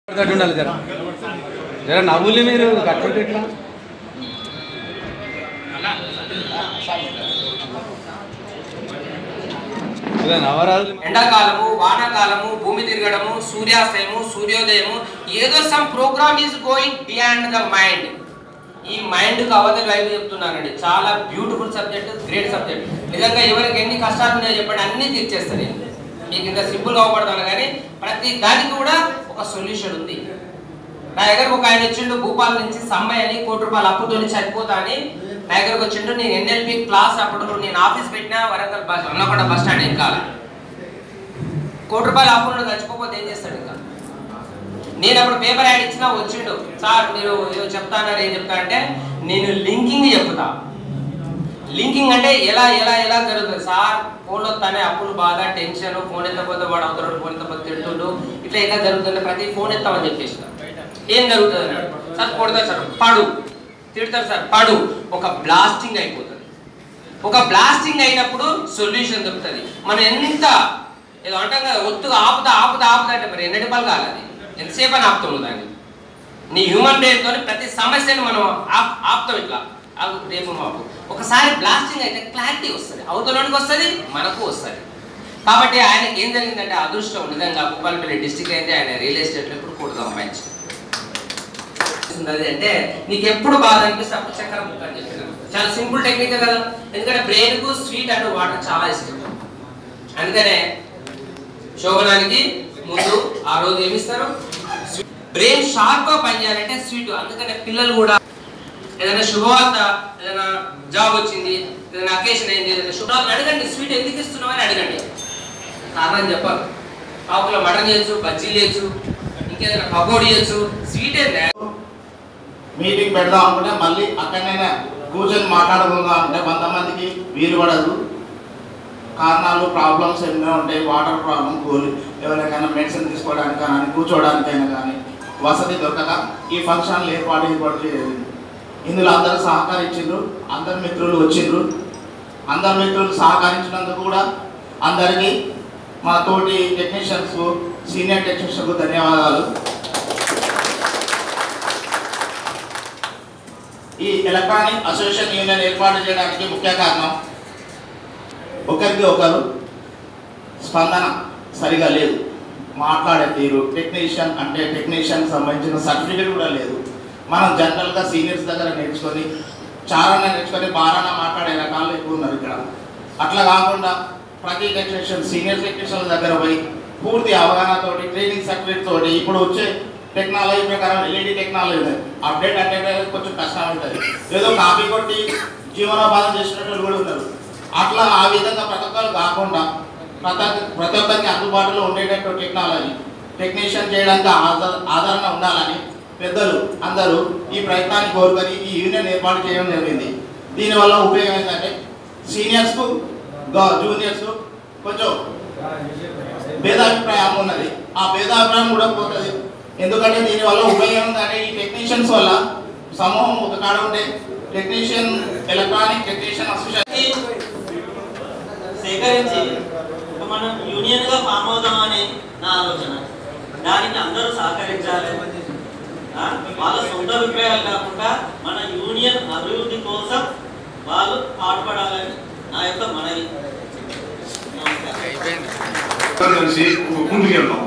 తోటి ఉండాలి జర జర నవ్వులు మీరు కట్టుకుంటే ఎట్లా ఇలా నవరాజులు ఎండాకాలము వానాకాలము భూమి తిరగడము సూర్యాస్తయము సూర్యోదయము ఏదో some program is going beyond the mind ఈ మైండ్ కు అవతలి వైపు చెప్తున్నానండి చాలా బ్యూటిఫుల్ సబ్జెక్ట్ గ్రేట్ సబ్జెక్ట్ నిజంగా ఎవరికి ఎన్ని కష్టాలు ఉన్నాయో చెప్పండి అన్ని తీర్చేస్తాను నేను మీకు ఇంకా సింపుల్ గా అవపడతాను కానీ ప్రతి దానికి కూడా ఒక సొల్యూషన్ ఉంది నా దగ్గరకు ఒక ఆయన వచ్చిండు భూపాల్ నుంచి సమ్మె అని కోటి రూపాయలు అప్పుతో చనిపోతా అని నా దగ్గరకు వచ్చిండు నేను ఎన్ఎల్పి క్లాస్ అప్పుడు నేను ఆఫీస్ పెట్టినా వరంగల్ బస్ అన్నకొండ బస్ స్టాండ్ ఇంకా కోటి రూపాయలు అప్పుడు చచ్చిపోతే ఏం చేస్తాడు ఇంకా నేను అప్పుడు పేపర్ యాడ్ ఇచ్చినా వచ్చిండు సార్ మీరు ఏదో చెప్తాన్నారు ఏం చెప్తా అంటే నేను లింకింగ్ చెప్తా లింకింగ్ అంటే ఎలా ఎలా ఎలా జరుగుతుంది సార్ ఫోన్ వస్తానే అప్పులు బాధ టెన్షన్ ఫోన్ ఎత్తపోతే వాడు అవుతాడు ఫోన్ ఎత్తపోతే తింటుండు ఇట్లా ఎలా జరుగుతుంది ప్రతి ఫోన్ ఎత్తామని చెప్పేసిన ఏం జరుగుతుంది అన్నాడు సార్ కొడతారు సార్ పడు తిడతారు సార్ పడు ఒక బ్లాస్టింగ్ అయిపోతుంది ఒక బ్లాస్టింగ్ అయినప్పుడు సొల్యూషన్ దొరుకుతుంది మనం ఎంత ఏదో అంటాం కదా ఒత్తుగా ఆపుతా ఆపుతా ఆపుతా అంటే మరి ఎన్నటి పలు కాలేదు ఎంతసేపు అని ఆపుతాము దాన్ని నీ హ్యూమన్ బ్రెయిన్ తోని ప్రతి సమస్యను మనం ఆప్ ఆపుతాం ఇట్లా ఆగు, రేపు మాపు ఒకసారి బ్లాస్టింగ్ అయితే క్లారిటీ వస్తుంది అవతలోనికి వస్తుంది మనకు వస్తుంది కాబట్టి ఆయనకి ఏం జరిగిందంటే అదృష్టం నిజంగా భూపాలపల్లి డిస్టిక్ అయితే ఆయన రియల్ ఎస్టేట్లో ఇప్పుడు కూడా సంపాదించారు అది అంటే నీకు ఎప్పుడు బాధ అనిపిస్తే అప్పుడు చక్కెర ముక్క అని చెప్పినాను చాలా సింపుల్ టెక్నిక్ కదా ఎందుకంటే బ్రెయిన్ కు స్వీట్ అండ్ వాటర్ చాలా ఇష్టం అందుకనే శోభనానికి ముందు ఆ రోజు ఏమిస్తారు బ్రెయిన్ షార్ప్ గా పనిచేయాలంటే స్వీట్ అందుకనే పిల్లలు కూడా ఏదైనా శుభవార్త ఏదైనా జాబ్ వచ్చింది ఏదైనా అకేషన్ అయింది ఏదైనా శుభవార్త అడగండి స్వీట్ ఎందుకు ఇస్తున్నావు అని అడగండి కారణం చెప్పాలి ఆకులో మటన్ చేయొచ్చు బజ్జీలు చేయొచ్చు ఇంకేదైనా పకోడీ చేయొచ్చు స్వీట్ ఏందా మీటింగ్ పెడదాం అనుకుంటే మళ్ళీ అక్కడనే కూర్చొని మాట్లాడుకుందాం అంటే కొంతమందికి వీలు పడదు కారణాలు ప్రాబ్లమ్స్ ఎన్నో ఉంటాయి వాటర్ ప్రాబ్లం కూలి ఎవరికైనా మెడిసిన్ తీసుకోవడానికి కానీ కూర్చోవడానికైనా కానీ వసతి దొరకక ఈ ఫంక్షన్లు ఏర్పాటు ఏర్పాటు చేయలేదు ఇందులో అందరూ సహకరించిండ్రు అందరు మిత్రులు వచ్చిండ్రు అందరు మిత్రులు సహకరించినందుకు కూడా అందరికీ మా తోటి టెక్నీషియన్స్ సీనియర్ టెక్నీషియన్కు ధన్యవాదాలు ఈ ఎలక్ట్రానిక్ అసోసియేషన్ యూనియన్ ఏర్పాటు చేయడానికి ముఖ్య కారణం ఒకరికి ఒకరు స్పందన సరిగా లేదు మాట్లాడే తీరు టెక్నీషియన్ అంటే టెక్నీషియన్ సంబంధించిన సర్టిఫికేట్ కూడా లేదు మనం జనరల్గా సీనియర్స్ దగ్గర నేర్చుకొని చారణ నేర్చుకొని బారాన మాట్లాడే రకాలు ఎక్కువ ఉన్నారు ఇక్కడ అట్లా కాకుండా ప్రతి టెక్నీషియన్ సీనియర్ టెక్నీషియన్ దగ్గర పోయి పూర్తి అవగాహనతోటి ట్రైనింగ్ సర్టిఫికేట్ తోటి ఇప్పుడు వచ్చే టెక్నాలజీ ప్రకారం ఎల్ఈడి టెక్నాలజీ అప్డేట్ అంటే కొంచెం కష్టం అవుతుంది ఏదో కాపీ కొట్టి జీవనోపాధం చేసినట్టు కూడా ఉన్నారు అట్లా ఆ విధంగా ప్రతి ఒక్కరు కాకుండా ప్రతి ప్రతి ఒక్కరికి అందుబాటులో ఉండేటట్టు టెక్నాలజీ టెక్నీషియన్ చేయడానికి ఆధార ఆదరణ ఉండాలని పెద్దలు అందరూ ఈ ప్రయత్నాన్ని కోరుకొని ఈ యూనియన్ ఏర్పాటు చేయడం జరిగింది దీనివల్ల ఉపయోగం ఏంటంటే సీనియర్స్కు జూనియర్స్కు కొంచెం భేదాభిప్రాయం ఉన్నది ఆ భేదాభిప్రాయం కూడా పోతుంది ఎందుకంటే దీనివల్ల ఉపయోగం ఏంటంటే ఈ టెక్నీషియన్స్ వల్ల సమూహం ఒక కాడ ఉంటే టెక్నీషియన్ ఎలక్ట్రానిక్ టెక్నీషియన్ అసోసియేషన్ సేకరించి ఒక మనం యూనియన్ గా ఫామ్ అవుదామని నా ఆలోచన దానికి అందరూ సహకరించాలి ఆ, వాళ్ళ సొంత అభిప్రాయాలు కాకుండా మన యూనియన్ అభివృద్ధి కోసం వాళ్ళు పాటుపడాలని నా యొక్క మనవి నమస్కారం అందరం కలిసి ముందుకు వెళ్దాం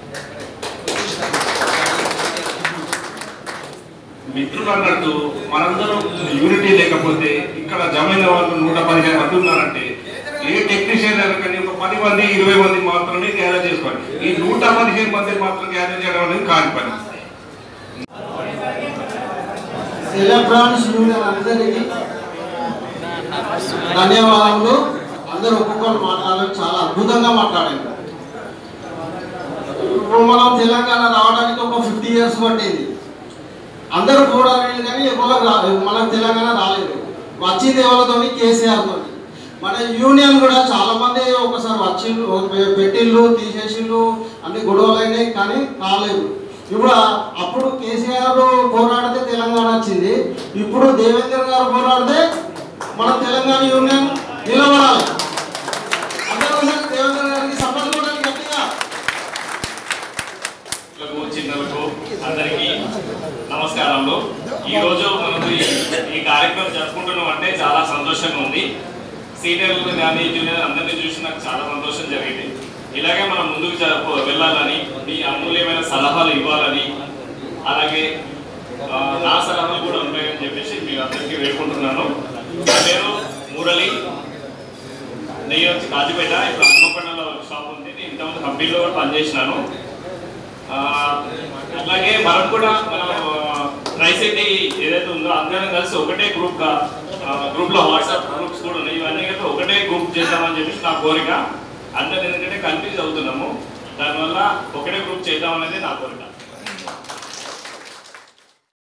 మిత్రులు అన్నట్టు మనందరం యూనిటీ లేకపోతే ఇక్కడ జమైన వాళ్ళు నూట పదిహేను మంది ఉన్నారంటే ఏ టెక్నీషియన్ కానీ ఒక పది మంది ఇరవై మంది మాత్రమే గ్యారేజ్ చేసుకోవాలి ఈ నూట పదిహేను మంది మాత్రం గ్యారేజ్ చేయడం అనేది కాని పని ఎలక్ట్రానిక్స్ యూనియన్ అందరికీ ధన్యవాదములు అందరూ ఒక్కొక్కరు మాట్లాడారు చాలా అద్భుతంగా మాట్లాడారు ఇప్పుడు మనం తెలంగాణ రావడానికి ఒక ఫిఫ్టీ ఇయర్స్ పట్టింది అందరూ చూడాలి కానీ ఎవరు రా మనకు తెలంగాణ రాలేదు వచ్చింది ఎవరితో కేసీఆర్ తోటి మన యూనియన్ కూడా చాలా మంది ఒకసారి వచ్చిండ్రు పె- పెట్టిళ్ళు తీసేసిళ్ళు అన్ని గొడవలు అయినాయి కానీ కాలేదు ఇప్పుడు ఆ- అప్పుడు కేసీఆర్ పోరాడితే తెలంగాణ వచ్చింది ఇప్పుడు దేవేందర్ గారు పోరాడితే మన తెలంగాణ యూనియన్ నిలబడాలి అందరూ ఒకసారి దేవేందర్ గారికి సపోర్ట్ కూడా గట్టిగా పిల్లలకు, చిన్నలకు అందరికీ నమస్కారములు ఈరోజు మనకు ఈ- ఈ కార్యక్రమం జరుపుకుంటున్నాం అంటే చాలా సంతోషంగా ఉంది సీనియర్లు కానీ జూనియర్ అందరినీ చూసి నాకు చాలా సంతోషం జరిగింది ఇలాగే మనం ముందుకు జరుపు వెళ్ళాలని మీ అమూల్యమైన సలహాలు ఇవ్వాలని అలాగే ఆ, నా సలహాలు కూడా ఉంటాయని చెప్పేసి మీ అందరికీ వేడుకుంటున్నాను నా పేరు మురళి నేను వచ్చి కాజీపేట ఇప్పుడు హనుమకొండలో షాప్ ఉంది నేను ఇంతకుముందు కంపెనీలో కూడా పనిచేసినాను ఆ, అట్లాగే మనం కూడా మనం ట్రై సిటీ ఏదైతే ఉందో అందరం కలిసి ఒకటే గ్రూప్ గా గ్రూప్ లో వాట్సాప్ గ్రూప్స్ కూడా ఉన్నాయి ఇవన్నీ కలిపి ఒకటే గ్రూప్ చేద్దామని చెప్పేసి నా కోరిక అందరం ఎందుకంటే కన్ఫ్యూజ్ అవుతున్నాము దానివల్ల ఒకటే గ్రూప్ చేద్దామనేది నా కోరిక